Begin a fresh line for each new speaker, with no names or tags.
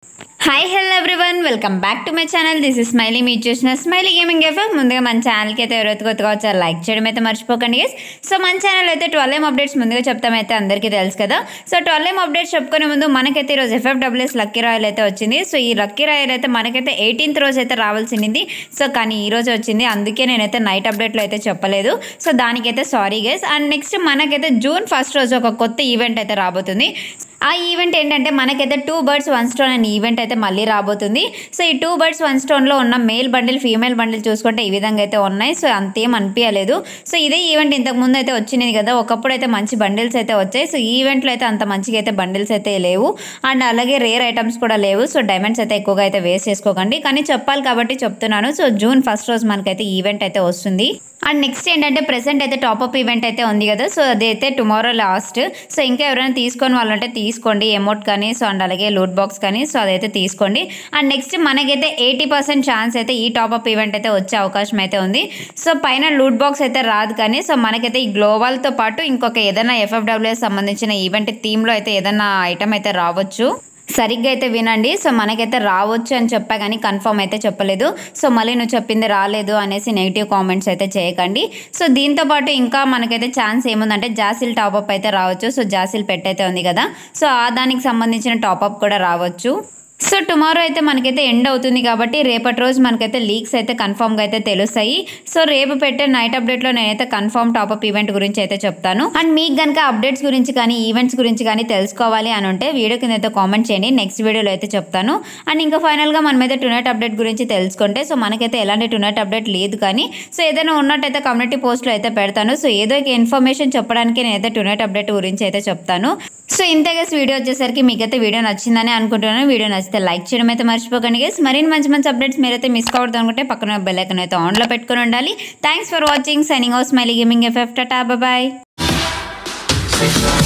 hi hello everyone welcome back to my channel this is smiley మీరు చూసిన smiley gaming FM ముందుగా మన ఛానల్కి అయితే ఎవరైతే కొత్తగా వచ్చారో లైక్ చేయడం అయితే మర్చిపోకండి గైస్ సో మన ఛానల్ అయితే ట్వెల్వ్ ఎం అప్డేట్స్ ముందుగా చెప్తామైతే అందరికీ తెలుసు కదా సో ట్వెల్వ్ ఎం అప్డేట్స్ చెప్పుకునే ముందు మనకైతే ఈరోజు ఎఫ్ఎఫ్డబ్ల్యూఎస్ లక్కీ రాయల్ అయితే వచ్చింది సో ఈ లక్కీ రాయల్ అయితే మనకైతే ఎయిటీన్త్ రోజు అయితే రావాల్సింది సో కానీ ఈ రోజు వచ్చింది అందుకే నేనైతే నైట్ అప్డేట్లో అయితే చెప్పలేదు సో దానికైతే సారీ గైస్ అండ్ నెక్స్ట్ మనకైతే జూన్ ఫస్ట్ రోజు ఒక కొత్త ఈవెంట్ అయితే రాబోతుంది ఆ ఈవెంట్ ఏంటంటే మనకైతే టూ బర్డ్స్ వన్ స్టోన్ అనే ఈవెంట్ అయితే మళ్ళీ రాబోతుంది సో ఈ టూ బర్డ్స్ వన్ స్టోన్లో ఉన్న మేల్ బండిల్ ఫీమేల్ బండిల్ చూసుకుంటే ఈ విధంగా అయితే ఉన్నాయి సో అంతేం అనిపించలేదు సో ఇదే ఈవెంట్ ఇంతకు ముందు అయితే వచ్చినది కదా ఒకప్పుడు అయితే మంచి బండిల్స్ అయితే వచ్చాయి సో ఈ ఈవెంట్లో అయితే అంత మంచిగా అయితే బండిల్స్ అయితే లేవు అండ్ అలాగే రేర్ ఐటమ్స్ కూడా లేవు సో డైమండ్స్ అయితే ఎక్కువగా అయితే వేస్ట్ చేసుకోకండి కానీ చెప్పాలి కాబట్టి చెప్తున్నాను సో జూన్ ఫస్ట్ రోజు మనకైతే ఈవెంట్ అయితే వస్తుంది అండ్ నెక్స్ట్ ఏంటంటే ప్రెసెంట్ అయితే టాప్అప్ ఈవెంట్ అయితే ఉంది కదా సో అదైతే టుమారో లాస్ట్ సో ఇంకా ఎవరైనా తీసుకొని వాళ్ళు ఉంటే తీసుకోండి అమౌంట్ కానీ సో అండ్ అలాగే లూట్ బాక్స్ కానీ సో అదైతే తీసుకోండి అండ్ నెక్స్ట్ మనకైతే ఎయిటీ పర్సెంట్ ఛాన్స్ అయితే ఈ టాప్అప్ ఈవెంట్ అయితే వచ్చే అవకాశం అయితే ఉంది సో పైన లూట్ బాక్స్ అయితే రాదు కానీ సో మనకైతే ఈ గ్లోబల్తో పాటు ఇంకొక ఏదైనా ఎఫ్ఎఫ్డబ్ల్యూఎస్ సంబంధించిన ఈవెంట్ థీమ్లో అయితే ఏదైనా ఐటమ్ అయితే రావచ్చు సరిగ్గా అయితే వినండి సో మనకైతే రావచ్చు అని చెప్పా కానీ కన్ఫర్మ్ అయితే చెప్పలేదు సో మళ్ళీ నువ్వు చెప్పింది రాలేదు అనేసి నెగిటివ్ కామెంట్స్ అయితే చేయకండి సో దీంతో పాటు ఇంకా మనకైతే ఛాన్స్ ఏముందంటే జాసిల్ టాపప్ అయితే రావచ్చు సో జాసిల్ పెట్ అయితే ఉంది కదా సో ఆ దానికి సంబంధించిన టాపప్ కూడా రావచ్చు సో టుమారో అయితే మనకైతే ఎండ్ అవుతుంది కాబట్టి రేపటి రోజు మనకైతే లీక్స్ అయితే కన్ఫర్మ్గా అయితే తెలుస్తాయి సో రేపు పెట్టే నైట్ అప్డేట్లో నేనైతే కన్ఫర్మ్ టాప్అప్ ఈవెంట్ గురించి అయితే చెప్తాను అండ్ మీకు కనుక అప్డేట్స్ గురించి కానీ ఈవెంట్స్ గురించి కానీ తెలుసుకోవాలి అని ఉంటే వీడియో కింద అయితే కామెంట్ చేయండి నెక్స్ట్ వీడియోలో అయితే చెప్తాను అండ్ ఇంకా ఫైనల్గా మనమైతే టునైట్ అప్డేట్ గురించి తెలుసుకుంటే సో మనకైతే ఎలాంటి టునైట్ అప్డేట్ లేదు కానీ సో ఏదైనా ఉన్నట్టయితే కమ్యూనిటీ పోస్ట్లో అయితే పెడతాను సో ఏదో ఒక ఇన్ఫర్మేషన్ చెప్పడానికి నేనైతే టునైట్ అప్డేట్ గురించి అయితే చెప్తాను సో ఇంతగా వీడియో వచ్చేసరికి మీకైతే వీడియో నచ్చిందని అనుకుంటున్నాను వీడియో నచ్చితే లైక్ చేయడం అయితే మర్చిపోకండి గేస్ మరిన్ని మంచి మంచి అప్డేట్స్ మీరైతే మిస్ కావద్దు అనుకుంటే పక్కన బెల్ ఐకన్ అయితే ఆన్లో పెట్టుకుని ఉండాలి thanks for watching signing out smiley gaming FF tata bye